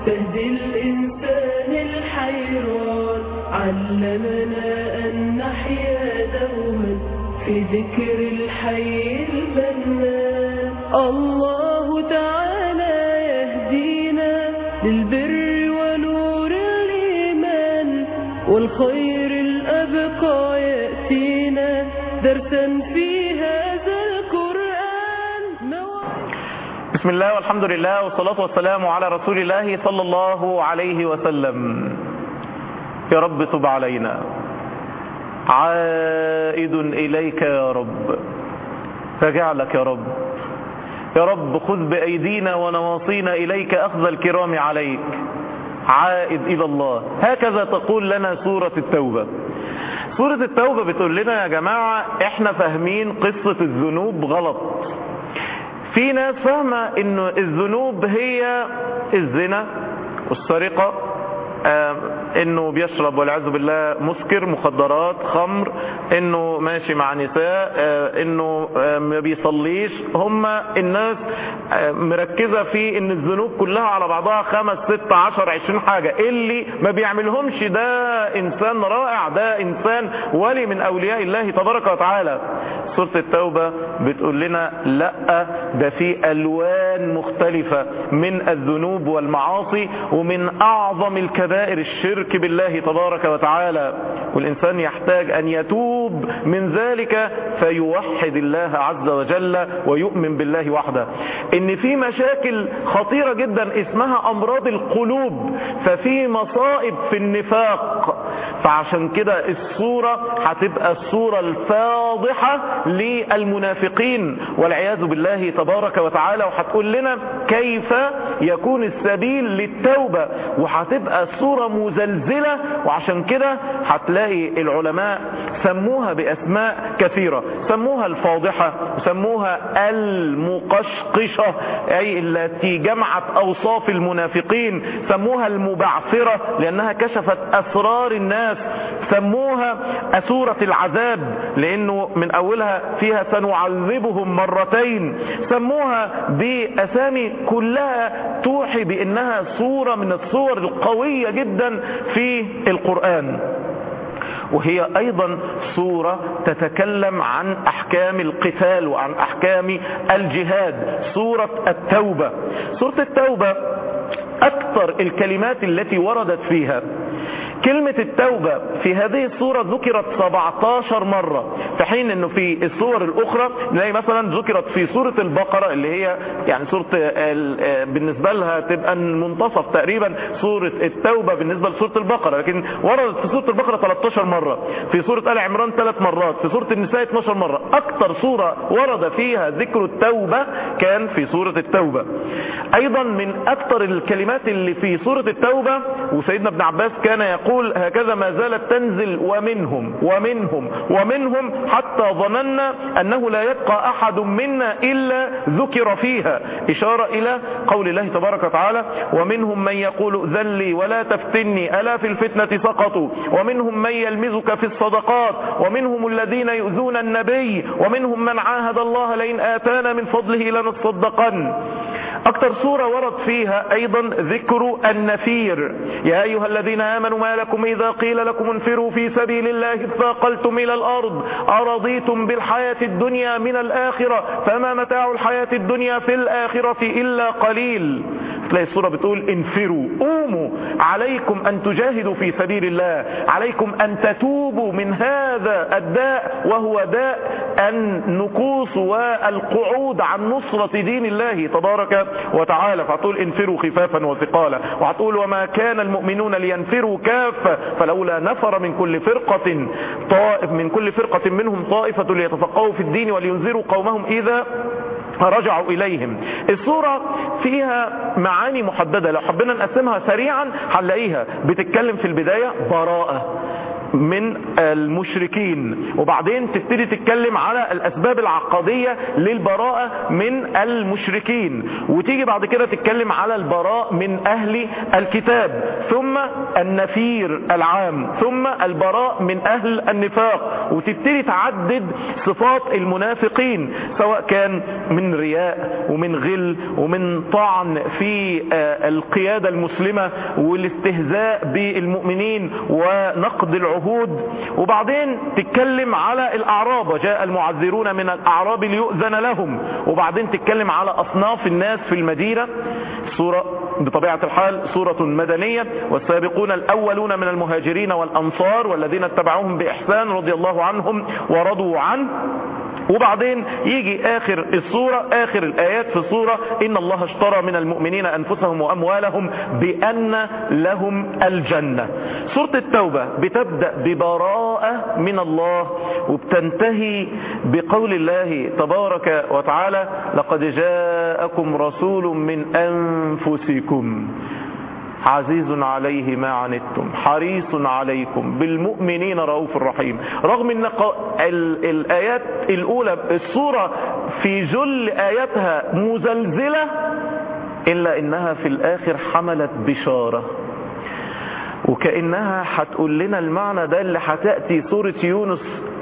تهدي الإنسان الحيران علمنا أن نحيا دوما في ذكر الحي المنان الله تعالى يهدينا للبر ونور الإيمان والخير الأبقى يأتينا درسا في هذا القرآن بسم الله والحمد لله والصلاة والسلام على رسول الله صلى الله عليه وسلم يا رب تب علينا عائد إليك يا رب فجعلك يا رب يا رب خذ بأيدينا ونواصينا إليك أخذ الكرام عليك عائد إلى الله هكذا تقول لنا سورة التوبة سورة التوبة بتقول لنا يا جماعة احنا فاهمين قصة الذنوب غلط في ناس فاهمة انه الذنوب هي الزنا والسرقة آه انه بيشرب والعياذ بالله مسكر مخدرات خمر انه ماشي مع نساء آه انه آه ما بيصليش هم الناس مركزة في ان الذنوب كلها على بعضها خمس ست عشر عشرين حاجة اللي ما بيعملهمش ده انسان رائع ده انسان ولي من اولياء الله تبارك وتعالى سورة التوبة بتقول لنا لا ده في الوان مختلفة من الذنوب والمعاصي ومن اعظم الكبائر الشرك بالله تبارك وتعالى والانسان يحتاج ان يتوب من ذلك فيوحد الله عز وجل ويؤمن بالله وحده ان في مشاكل خطيرة جدا اسمها امراض القلوب ففي مصائب في النفاق فعشان كده الصورة هتبقى الصورة الفاضحة للمنافقين والعياذ بالله تبارك وتعالى وهتقول لنا كيف يكون السبيل للتوبة وهتبقى الصورة مزلزلة وعشان كده هتلاقي العلماء سموها بأسماء كثيرة سموها الفاضحة وسموها المقشقشة أي التي جمعت أوصاف المنافقين سموها المبعثرة لأنها كشفت أسرار الناس سموها أسورة العذاب لأنه من أولها فيها سنعذبهم مرتين سموها بأسامي كلها توحي بأنها صورة من الصور القوية جدا في القرآن وهي ايضا صورة تتكلم عن احكام القتال وعن احكام الجهاد صورة التوبة سورة التوبة اكثر الكلمات التي وردت فيها كلمة التوبة في هذه الصورة ذكرت 17 مرة في حين انه في الصور الاخرى نلاقي مثلا ذكرت في سورة البقرة اللي هي يعني سورة بالنسبة لها تبقى المنتصف تقريبا سورة التوبة بالنسبة لسورة البقرة لكن وردت في سورة البقرة 13 مرة في سورة آل عمران 3 مرات في سورة النساء 12 مرة اكثر سورة ورد فيها ذكر التوبة كان في سورة التوبة ايضا من اكثر الكلمات اللي في سورة التوبة وسيدنا ابن عباس كان يقول يقول هكذا ما زالت تنزل ومنهم ومنهم ومنهم حتى ظننا أنه لا يبقى أحد منا إلا ذكر فيها إشارة إلى قول الله تبارك وتعالى ومنهم من يقول ذلي ولا تفتني ألا في الفتنة سقطوا ومنهم من يلمزك في الصدقات ومنهم الذين يؤذون النبي ومنهم من عاهد الله لئن آتانا من فضله لنصدقن اكتر سورة ورد فيها ايضا ذكر النفير يا ايها الذين امنوا ما لكم اذا قيل لكم انفروا في سبيل الله اثاقلتم الى الارض ارضيتم بالحياة الدنيا من الاخرة فما متاع الحياة الدنيا في الاخرة الا قليل تلاقي السورة بتقول انفروا قوموا عليكم ان تجاهدوا في سبيل الله عليكم ان تتوبوا من هذا الداء وهو داء النكوص والقعود عن نصرة دين الله تبارك وتعالى فهتقول انفروا خفافا وثقالا وهتقول وما كان المؤمنون لينفروا كافة فلولا نفر من كل فرقة طائف من كل فرقة منهم طائفة ليتفقهوا في الدين ولينذروا قومهم إذا رجعوا إليهم الصورة فيها معاني محددة لو حبينا نقسمها سريعا هنلاقيها بتتكلم في البداية براءة من المشركين وبعدين تبتدي تتكلم على الأسباب العقدية للبراءة من المشركين وتيجي بعد كده تتكلم على البراء من أهل الكتاب ثم النفير العام ثم البراء من أهل النفاق وتبتدي تعدد صفات المنافقين سواء كان من رياء ومن غل ومن طعن في القيادة المسلمة والاستهزاء بالمؤمنين ونقد العهود وبعدين تتكلم على الأعراب جاء المعذرون من الأعراب ليؤذن لهم وبعدين تتكلم على أصناف الناس في المدينة سورة بطبيعة الحال سورة مدنية والسابقون الأولون من المهاجرين والأنصار والذين اتبعوهم بإحسان رضي الله عنهم ورضوا عنه وبعدين يجي آخر الصورة آخر الآيات في الصورة إن الله اشترى من المؤمنين أنفسهم وأموالهم بأن لهم الجنة سورة التوبة بتبدأ ببراءة من الله وبتنتهي بقول الله تبارك وتعالى لقد جاءكم رسول من أنفسكم عزيز عليه ما عنتم حريص عليكم بالمؤمنين رؤوف رحيم رغم ان الآيات الأولى السورة في جل آياتها مزلزلة إلا إنها في الآخر حملت بشارة وكأنها هتقول لنا المعنى ده اللي هتأتي سورة يونس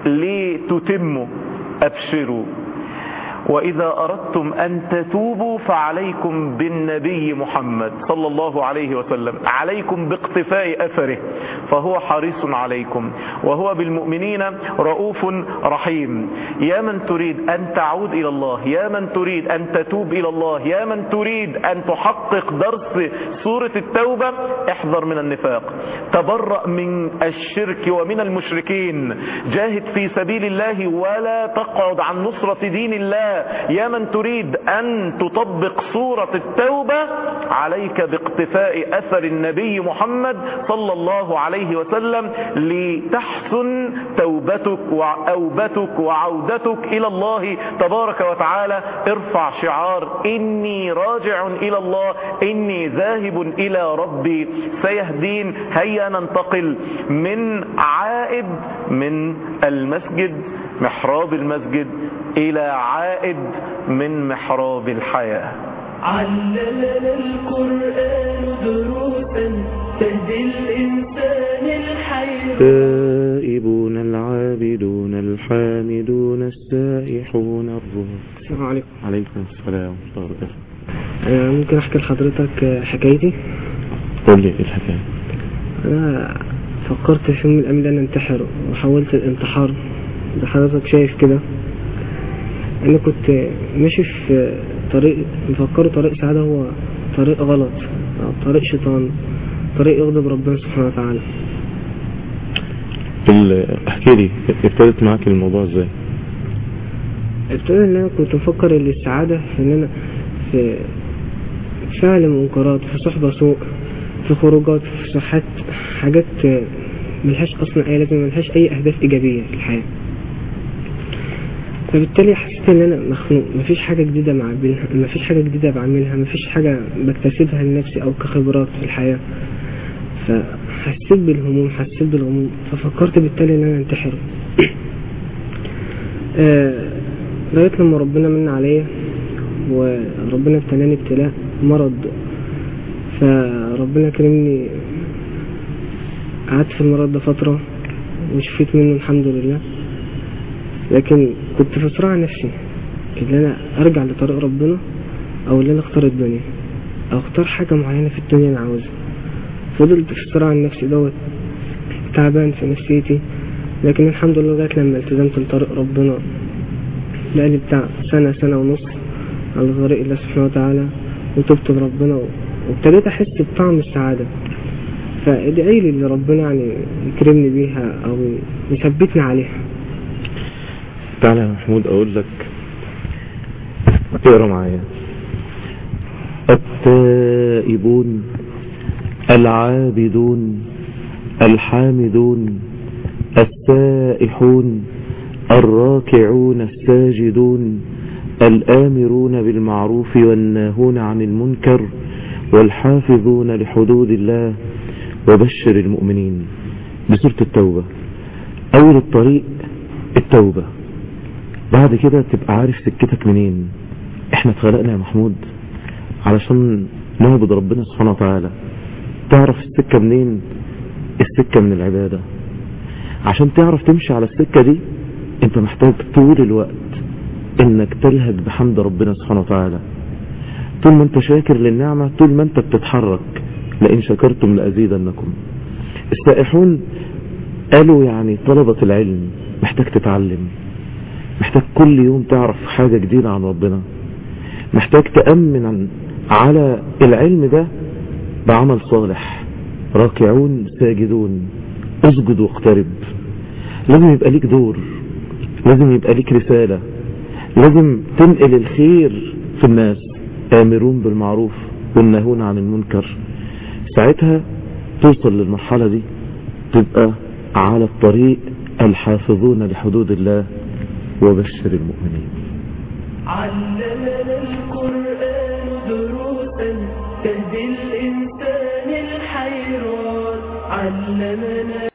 لتتمه أبشروا وإذا أردتم أن تتوبوا فعليكم بالنبي محمد صلى الله عليه وسلم عليكم باقتفاء أثره فهو حريص عليكم وهو بالمؤمنين رؤوف رحيم يا من تريد أن تعود إلى الله يا من تريد أن تتوب إلى الله يا من تريد أن تحقق درس سورة التوبة احذر من النفاق تبرأ من الشرك ومن المشركين جاهد في سبيل الله ولا تقعد عن نصرة دين الله يا من تريد أن تطبق سورة التوبة عليك باقتفاء أثر النبي محمد صلى الله عليه وسلم لتحسن توبتك وأوبتك وعودتك إلى الله تبارك وتعالى ارفع شعار إني راجع إلى الله إني ذاهب إلى ربي سيهدين هيا ننتقل من عائد من المسجد محراب المسجد إلى عائد من محراب الحياة علمنا القرآن دروسا تهدي الإنسان الحياة التائبون العابدون الحامدون السائحون الراكعون السلام عليكم عليكم السلام ورحمة الله وبركاته أنا ممكن أحكي لحضرتك حكايتي قول لي ايه الحكاية أنا فكرت في يوم من الأيام إن أنا أنتحر وحاولت الانتحار زي حضرتك شايف كده أنا كنت ماشي في طريق مفكره طريق سعادة هو طريق غلط أو طريق شيطان طريق يغضب ربنا سبحانه وتعالى ال- احكي لي ابتدت معاك الموضوع ازاي ابتدى ان انا كنت مفكر ان السعادة في ان انا في فعل منكرات في صحبة سوء في خروجات في صحات حاجات ملهاش اصلا اي لازمة ملهاش اي اهداف ايجابية في الحياة فبالتالي حسيت ان انا مخنوق مفيش حاجة جديدة بعملها مفيش حاجة جديدة بعملها مفيش حاجة بكتسبها لنفسي او كخبرات في الحياة فحسيت بالهموم حسيت بالغموم ففكرت بالتالي ان انا انتحر آه، لغاية لما ربنا من عليا وربنا ابتلاني ابتلاء مرض فربنا كرمني قعدت في المرض ده فترة وشفيت منه الحمد لله لكن كنت في صراع نفسي ان انا ارجع لطريق ربنا او ان انا اختار الدنيا او اختار حاجة معينة في الدنيا انا عاوزها فضلت في الصراع النفسي دوت تعبان في نفسيتي لكن الحمد لله لغاية لما التزمت لطريق ربنا بقالي بتاع سنة سنة ونص على طريق الله سبحانه وتعالى وتبت لربنا وابتديت أحس بطعم السعادة فادعي لي اللي ربنا يعني يكرمني بيها أو يثبتني عليها تعالى يا محمود اقول لك اقرا معايا التائبون العابدون الحامدون السائحون الراكعون الساجدون الآمرون بالمعروف والناهون عن المنكر والحافظون لحدود الله وبشر المؤمنين بسورة التوبة اول الطريق التوبة بعد كده تبقى عارف سكتك منين احنا اتخلقنا يا محمود علشان نعبد ربنا سبحانه وتعالى تعرف السكة منين السكة من العبادة عشان تعرف تمشي على السكة دي انت محتاج طول الوقت انك تلهج بحمد ربنا سبحانه وتعالى طول ما انت شاكر للنعمة طول ما انت بتتحرك لئن شكرتم لأزيدنكم السائحون قالوا يعني طلبة العلم محتاج تتعلم محتاج كل يوم تعرف حاجة جديدة عن ربنا محتاج تأمن عن على العلم ده بعمل صالح راكعون ساجدون اسجد واقترب لازم يبقى ليك دور لازم يبقى ليك رسالة لازم تنقل الخير في الناس آمرون بالمعروف والنهون عن المنكر ساعتها توصل للمرحلة دي تبقى على الطريق الحافظون لحدود الله وبشر المؤمنين علمنا القرآن دروسا تهدي الإنسان الحيران علمنا